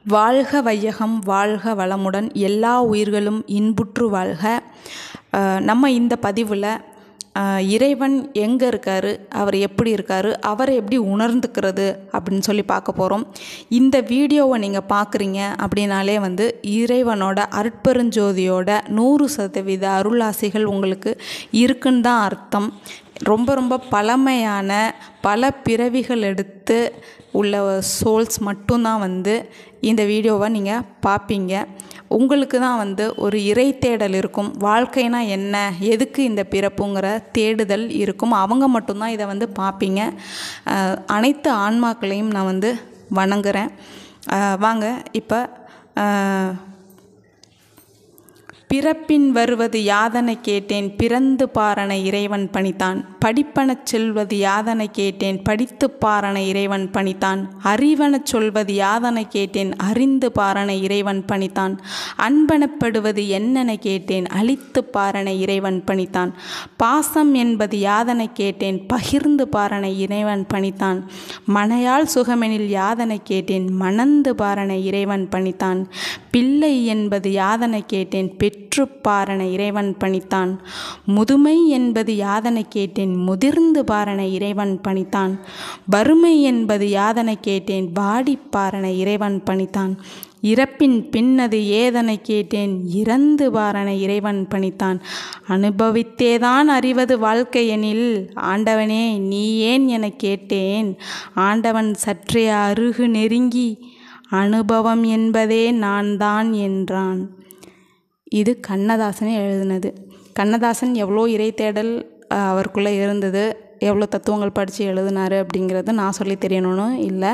வாழ்க வையகம் வாழ்க வளமுடன் எல்லா உயிர்களும் இன்புற்று வாழ்க அஹ் நம்ம இந்த பதிவில் இறைவன் எங்கே இருக்கார் அவர் எப்படி இருக்கார் அவரை எப்படி உணர்ந்துக்கிறது அப்படின்னு சொல்லி பார்க்க போகிறோம் இந்த வீடியோவை நீங்கள் பார்க்குறீங்க அப்படின்னாலே வந்து இறைவனோட அருட்பெருஞ்சோதியோட நூறு சதவீத அருளாசிகள் உங்களுக்கு இருக்குன்னு தான் அர்த்தம் ரொம்ப ரொம்ப பழமையான பல பிறவிகள் எடுத்து உள்ள சோல்ஸ் மட்டும்தான் வந்து இந்த வீடியோவை நீங்கள் பார்ப்பீங்க உங்களுக்கு தான் வந்து ஒரு இறை தேடல் இருக்கும் வாழ்க்கைனா என்ன எதுக்கு இந்த பிறப்புங்கிற தேடுதல் இருக்கும் அவங்க மட்டும்தான் இதை வந்து பார்ப்பீங்க அஹ் அனைத்து ஆன்மாக்களையும் நான் வந்து வணங்குறேன் அஹ் வாங்க இப்போ அஹ் பிறப்பின் வருவது யாதனை கேட்டேன் பிறந்து பாரன இறைவன் பணித்தான் படிப்பனச் செல்வது யாதனை கேட்டேன் படித்து பாரன இறைவன் பணித்தான் அறிவனச் சொல்வது யாதனை கேட்டேன் அறிந்து பாரன இறைவன் பணித்தான் அன்பனப்படுவது என்னென கேட்டேன் அழித்து பாரன இறைவன் பணித்தான் பாசம் என்பது யாதனை கேட்டேன் பகிர்ந்து பாரன இறைவன் பணித்தான் மனையால் சுகமெனில் யாதனை கேட்டேன் மணந்து பாரன இறைவன் பணித்தான் பிள்ளை என்பது யாதனை கேட்டேன் பெற்று பாரன இறைவன் பணித்தான் முதுமை என்பது யாதனை கேட்டேன் முதிர்ந்து பாரன இறைவன் பணித்தான் வறுமை என்பது யாதனை கேட்டேன் வாடி பாரன இறைவன் பணித்தான் இறப்பின் பின்னது ஏதனை கேட்டேன் இறந்து பாரன இறைவன் பணித்தான் அனுபவித்தேதான் அறிவது வாழ்க்கையெனில் ஆண்டவனே நீ ஏன் என கேட்டேன் ஆண்டவன் சற்றே அருகு நெருங்கி அனுபவம் என்பதே நான் தான் என்றான் இது கண்ணதாசனே எழுதினது கண்ணதாசன் எவ்வளோ இறை தேடல் அவருக்குள்ளே இருந்தது எவ்வளோ தத்துவங்கள் படித்து எழுதினாரு அப்படிங்கிறது நான் சொல்லி தெரியணும்னு இல்லை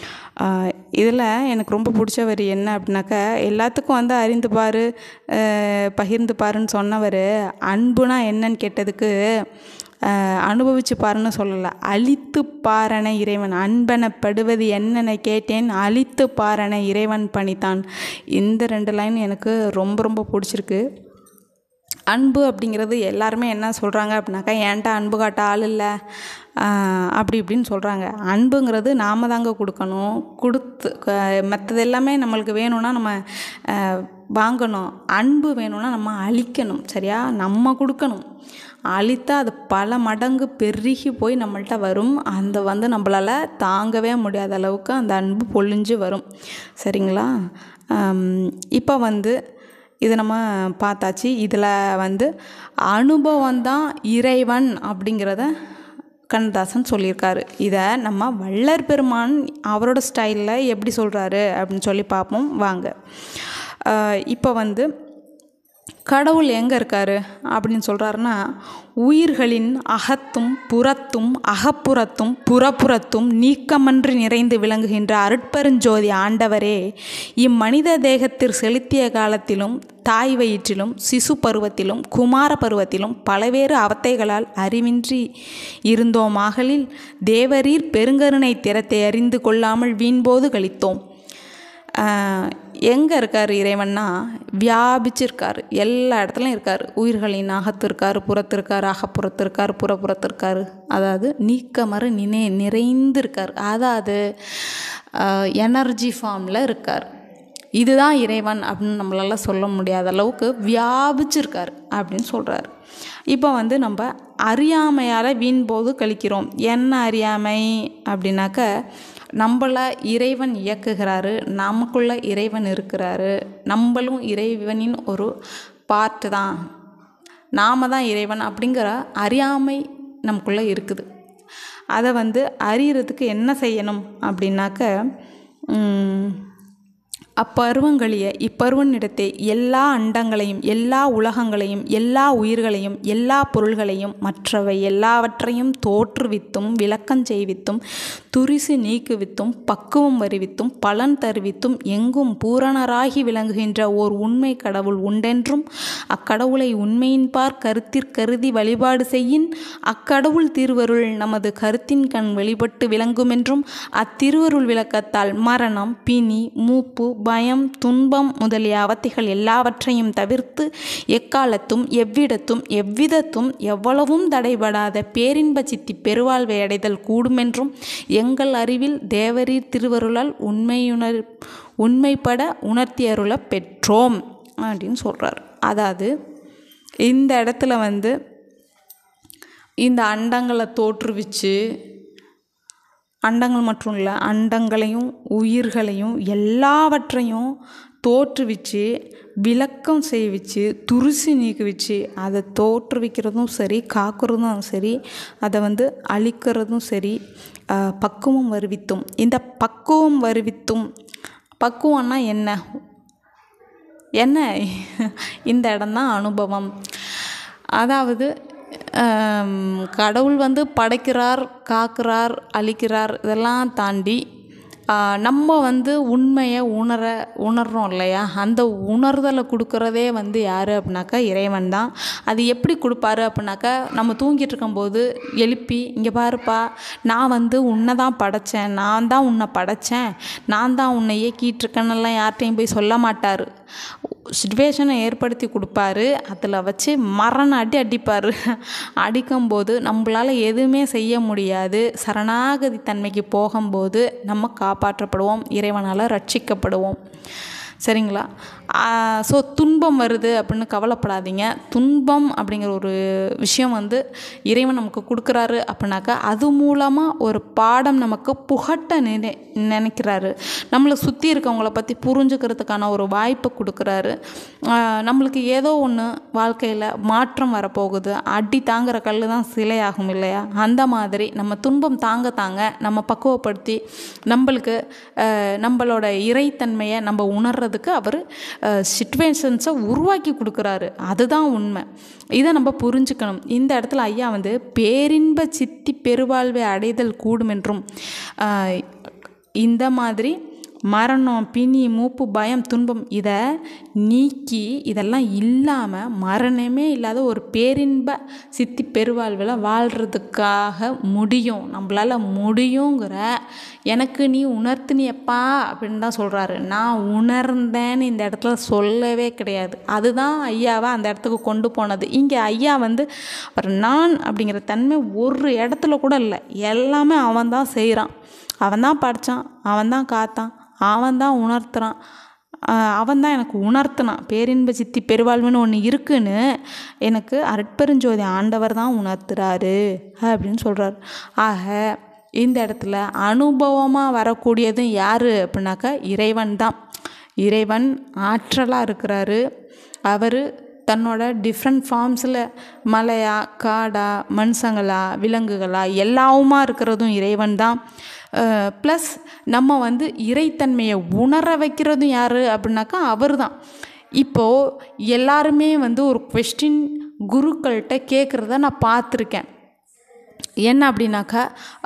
இதில் எனக்கு ரொம்ப பிடிச்ச வரி என்ன அப்படின்னாக்கா எல்லாத்துக்கும் வந்து அறிந்து பாரு பகிர்ந்து பாருன்னு சொன்னவர் அன்புனா என்னன்னு கேட்டதுக்கு அனுபவிச்சு பாருன்னு சொல்லலை அழித்து பாரன இறைவன் அன்பனப்படுவது என்னென்ன கேட்டேன் அழித்து பாரன இறைவன் பணித்தான் இந்த ரெண்டு லைன் எனக்கு ரொம்ப ரொம்ப பிடிச்சிருக்கு அன்பு அப்படிங்கிறது எல்லாருமே என்ன சொல்கிறாங்க அப்படின்னாக்கா ஏன்ட்டா அன்பு காட்ட ஆள் இல்லை அப்படி இப்படின்னு சொல்கிறாங்க அன்புங்கிறது நாம் தாங்க கொடுக்கணும் கொடுத்து மற்றது எல்லாமே நம்மளுக்கு வேணும்னா நம்ம வாங்கணும் அன்பு வேணும்னா நம்ம அழிக்கணும் சரியா நம்ம கொடுக்கணும் அழித்தா அது பல மடங்கு பெருகி போய் நம்மள்ட்ட வரும் அந்த வந்து நம்மளால் தாங்கவே முடியாத அளவுக்கு அந்த அன்பு பொழிஞ்சு வரும் சரிங்களா இப்போ வந்து இது நம்ம பார்த்தாச்சு இதில் வந்து அனுபவம் தான் இறைவன் அப்படிங்கிறத கண்ணதாசன் சொல்லியிருக்காரு இதை நம்ம வள்ளர் பெருமான் அவரோட ஸ்டைலில் எப்படி சொல்கிறாரு அப்படின்னு சொல்லி பார்ப்போம் வாங்க இப்போ வந்து கடவுள் எங்கே இருக்கார் அப்படின்னு சொல்கிறாருன்னா உயிர்களின் அகத்தும் புறத்தும் அகப்புறத்தும் புறப்புறத்தும் நீக்கமன்று நிறைந்து விளங்குகின்ற அருட்பெருஞ்சோதி ஆண்டவரே இம்மனித தேகத்தில் செலுத்திய காலத்திலும் தாய் வயிற்றிலும் சிசு பருவத்திலும் குமார பருவத்திலும் பலவேறு அவத்தைகளால் அறிவின்றி இருந்தோமாகலில் தேவரீர் பெருங்கருணை திறத்தை அறிந்து கொள்ளாமல் வீண்போது கழித்தோம் எங்கே இருக்கார் இறைவன்னா வியாபிச்சிருக்கார் எல்லா இடத்துலையும் இருக்கார் உயிர்களின் அகத்து இருக்கார் புறத்து இருக்கார் அகப்புறத்து இருக்கார் புறப்புறத்து இருக்கார் அதாவது நீக்கமறு நினை நிறைந்து இருக்கார் அதாவது எனர்ஜி ஃபார்மில் இருக்கார் இதுதான் இறைவன் அப்படின்னு நம்மளால சொல்ல முடியாத அளவுக்கு வியாபிச்சிருக்கார் அப்படின்னு சொல்கிறார் இப்போ வந்து நம்ம அறியாமையால் வீண்போது கழிக்கிறோம் என்ன அறியாமை அப்படின்னாக்க நம்மளை இறைவன் இயக்குகிறாரு நமக்குள்ள இறைவன் இருக்கிறாரு நம்மளும் இறைவனின் ஒரு பார்ட்டு தான் நாம தான் இறைவன் அப்படிங்கிற அறியாமை நமக்குள்ளே இருக்குது அதை வந்து அறியறதுக்கு என்ன செய்யணும் அப்படின்னாக்க அப்பருவங்களிய இப்பருவனிடத்தை எல்லா அண்டங்களையும் எல்லா உலகங்களையும் எல்லா உயிர்களையும் எல்லா பொருள்களையும் மற்றவை எல்லாவற்றையும் தோற்றுவித்தும் விளக்கம் செய்வித்தும் துரிசு நீக்குவித்தும் பக்குவம் வருவித்தும் பலன் தருவித்தும் எங்கும் பூரணராகி விளங்குகின்ற ஓர் உண்மை கடவுள் உண்டென்றும் அக்கடவுளை உண்மையின்பார் கருத்திற்கருதி வழிபாடு செய்யின் அக்கடவுள் திருவருள் நமது கருத்தின் கண் வெளிப்பட்டு விளங்குமென்றும் அத்திருவருள் விளக்கத்தால் மரணம் பிணி மூப்பு பயம் துன்பம் முதலிய அவத்தைகள் எல்லாவற்றையும் தவிர்த்து எக்காலத்தும் எவ்விடத்தும் எவ்விதத்தும் எவ்வளவும் தடைபடாத பேரின்ப சித்தி பெருவாழ்வை அடைதல் கூடுமென்றும் எங்கள் அறிவில் தேவரீர் திருவருளால் உண்மையுணர் உண்மைப்பட உணர்த்தி அருள பெற்றோம் அப்படின்னு சொல்கிறார் அதாவது இந்த இடத்துல வந்து இந்த அண்டங்களை தோற்றுவிச்சு அண்டங்கள் மட்டும் இல்லை அண்டங்களையும் உயிர்களையும் எல்லாவற்றையும் தோற்றுவிச்சு விளக்கம் செய்விச்சு துருசி நீக்குவிச்சு அதை தோற்றுவிக்கிறதும் சரி காக்கிறதும் சரி அதை வந்து அழிக்கிறதும் சரி பக்குவம் வருவித்தும் இந்த பக்குவம் வருவித்தும் பக்குவம்னா என்ன என்ன இந்த இடம்தான் அனுபவம் அதாவது கடவுள் வந்து படைக்கிறார் காக்கிறார் அழிக்கிறார் இதெல்லாம் தாண்டி நம்ம வந்து உண்மையை உணர உணர்றோம் இல்லையா அந்த உணர்தலை கொடுக்குறதே வந்து யார் அப்படின்னாக்கா இறைவன் தான் அது எப்படி கொடுப்பாரு அப்படின்னாக்கா நம்ம தூங்கிட்டு இருக்கும்போது எழுப்பி இங்கே பாருப்பா நான் வந்து உன்னை தான் படைத்தேன் நான் தான் உன்னை படைத்தேன் நான் தான் உன்னை இயக்கிட்டு இருக்கேன்னெல்லாம் யார்கிட்டையும் போய் சொல்ல மாட்டார் சுச்சுவேஷனை ஏற்படுத்தி கொடுப்பாரு அதில் வச்சு மரண அடி அடிப்பார் அடிக்கும்போது நம்மளால் எதுவுமே செய்ய முடியாது சரணாகதி தன்மைக்கு போகும்போது நம்ம காப்பாற்றப்படுவோம் இறைவனால் ரட்சிக்கப்படுவோம் சரிங்களா ஸோ துன்பம் வருது அப்படின்னு கவலைப்படாதீங்க துன்பம் அப்படிங்கிற ஒரு விஷயம் வந்து இறைவன் நமக்கு கொடுக்குறாரு அப்படின்னாக்கா அது மூலமாக ஒரு பாடம் நமக்கு புகட்ட நினை நினைக்கிறாரு நம்மளை சுற்றி இருக்கவங்கள பற்றி புரிஞ்சுக்கிறதுக்கான ஒரு வாய்ப்பை கொடுக்குறாரு நம்மளுக்கு ஏதோ ஒன்று வாழ்க்கையில் மாற்றம் வரப்போகுது அடி தாங்குற கல் தான் சிலையாகும் இல்லையா அந்த மாதிரி நம்ம துன்பம் தாங்க தாங்க நம்ம பக்குவப்படுத்தி நம்மளுக்கு நம்மளோட இறைத்தன்மையை நம்ம உணர்றதுக்கு அவர் சுச்சுவேஷன்ஸை உருவாக்கி கொடுக்குறாரு அதுதான் உண்மை இதை நம்ம புரிஞ்சுக்கணும் இந்த இடத்துல ஐயா வந்து பேரின்ப சித்தி பெருவாழ்வை அடைதல் கூடும் என்றும் இந்த மாதிரி மரணம் பிணி மூப்பு பயம் துன்பம் இதை நீக்கி இதெல்லாம் இல்லாமல் மரணமே இல்லாத ஒரு பேரின்ப சித்தி பெருவாழ்வில் வாழ்கிறதுக்காக முடியும் நம்மளால் முடியுங்கிற எனக்கு நீ உணர்த்தினியப்பா அப்படின்னு தான் சொல்கிறாரு நான் உணர்ந்தேன்னு இந்த இடத்துல சொல்லவே கிடையாது அதுதான் ஐயாவை அந்த இடத்துக்கு கொண்டு போனது இங்கே ஐயா வந்து அவர் நான் அப்படிங்கிற தன்மை ஒரு இடத்துல கூட இல்லை எல்லாமே அவன் தான் செய்கிறான் அவன் தான் படித்தான் அவன் தான் காத்தான் அவன் தான் உணர்த்துறான் அவன் தான் எனக்கு உணர்த்தினான் பேரின்ப சித்தி பெருவாழ்வுன்னு ஒன்று இருக்குன்னு எனக்கு அருட்பெருஞ்சோதி ஆண்டவர் தான் உணர்த்துறாரு அப்படின்னு சொல்கிறார் ஆக இந்த இடத்துல அனுபவமாக வரக்கூடியதும் யார் அப்படின்னாக்கா இறைவன் தான் இறைவன் ஆற்றலாக இருக்கிறாரு அவர் தன்னோட டிஃப்ரெண்ட் ஃபார்ம்ஸில் மலையா காடா மனுஷங்களா விலங்குகளா எல்லாவுமா இருக்கிறதும் இறைவன் தான் ப்ளஸ் நம்ம வந்து இறைத்தன்மையை உணர வைக்கிறதும் யார் அப்படின்னாக்கா அவர் தான் இப்போது எல்லாருமே வந்து ஒரு கொஸ்டின் குருக்கள்கிட்ட கேட்குறத நான் பார்த்துருக்கேன் என்ன அப்படின்னாக்கா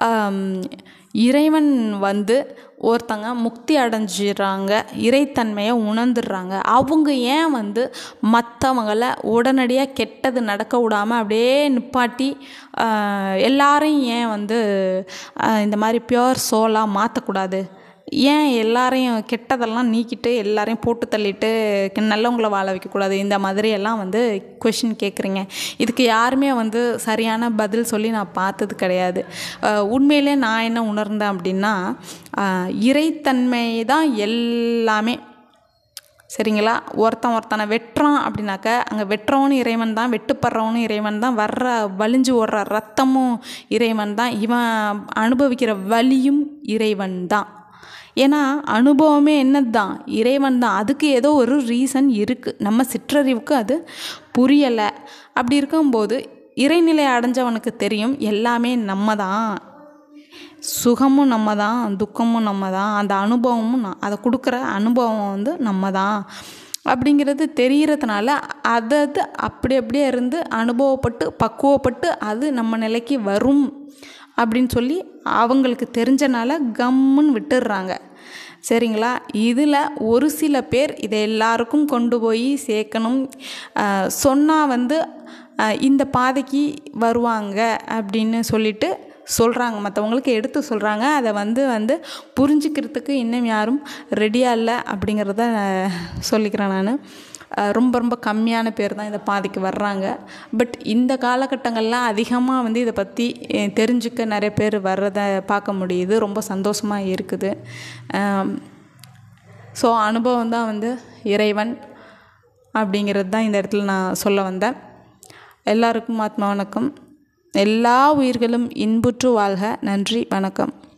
இறைவன் வந்து ஒருத்தங்க முக்தி அடைஞ்சிடுறாங்க இறைத்தன்மையை உணர்ந்துடுறாங்க அவங்க ஏன் வந்து மற்றவங்கள உடனடியாக கெட்டது நடக்க விடாமல் அப்படியே நிப்பாட்டி எல்லாரையும் ஏன் வந்து இந்த மாதிரி பியோர் சோலாக மாற்றக்கூடாது ஏன் எல்லாரையும் கெட்டதெல்லாம் நீக்கிட்டு எல்லாரையும் போட்டு தள்ளிட்டு நல்லவங்கள வாழ வைக்கக்கூடாது இந்த மாதிரி எல்லாம் வந்து கொஷின் கேட்குறீங்க இதுக்கு யாருமே வந்து சரியான பதில் சொல்லி நான் பார்த்தது கிடையாது உண்மையிலே நான் என்ன உணர்ந்தேன் அப்படின்னா இறைத்தன்மை தான் எல்லாமே சரிங்களா ஒருத்தன் ஒருத்தனை வெட்டுறான் அப்படின்னாக்க அங்கே வெட்டுறவனும் இறைவன் தான் வெட்டுப்படுறவனும் இறைவன் தான் வர்ற வலிஞ்சு ஓடுற ரத்தமும் இறைவன் தான் இவன் அனுபவிக்கிற வலியும் இறைவன் தான் ஏன்னா அனுபவமே என்னது தான் இறைவன் தான் அதுக்கு ஏதோ ஒரு ரீசன் இருக்குது நம்ம சிற்றறிவுக்கு அது புரியலை அப்படி இருக்கும்போது இறைநிலை அடைஞ்சவனுக்கு தெரியும் எல்லாமே நம்ம தான் சுகமும் நம்ம தான் துக்கமும் நம்ம தான் அந்த அனுபவமும் அதை கொடுக்குற அனுபவம் வந்து நம்ம தான் அப்படிங்கிறது தெரிகிறதுனால அது அது அப்படி அப்படியே இருந்து அனுபவப்பட்டு பக்குவப்பட்டு அது நம்ம நிலைக்கு வரும் அப்படின்னு சொல்லி அவங்களுக்கு தெரிஞ்சனால கம்முன்னு விட்டுடுறாங்க சரிங்களா இதில் ஒரு சில பேர் இதை எல்லாருக்கும் கொண்டு போய் சேர்க்கணும் சொன்னால் வந்து இந்த பாதைக்கு வருவாங்க அப்படின்னு சொல்லிட்டு சொல்கிறாங்க மற்றவங்களுக்கு எடுத்து சொல்கிறாங்க அதை வந்து வந்து புரிஞ்சுக்கிறதுக்கு இன்னும் யாரும் ரெடியாக இல்லை அப்படிங்கிறத சொல்லிக்கிறேன் நான் ரொம்ப ரொம்ப கம்மியான பேர் தான் இதை பாதிக்கு வர்றாங்க பட் இந்த காலகட்டங்கள்லாம் அதிகமாக வந்து இதை பற்றி தெரிஞ்சுக்க நிறைய பேர் வர்றதை பார்க்க முடியுது ரொம்ப சந்தோஷமாக இருக்குது ஸோ அனுபவம் தான் வந்து இறைவன் அப்படிங்கிறது தான் இந்த இடத்துல நான் சொல்ல வந்தேன் எல்லாருக்கும் ஆத்மா வணக்கம் எல்லா உயிர்களும் இன்புற்று வாழ்க நன்றி வணக்கம்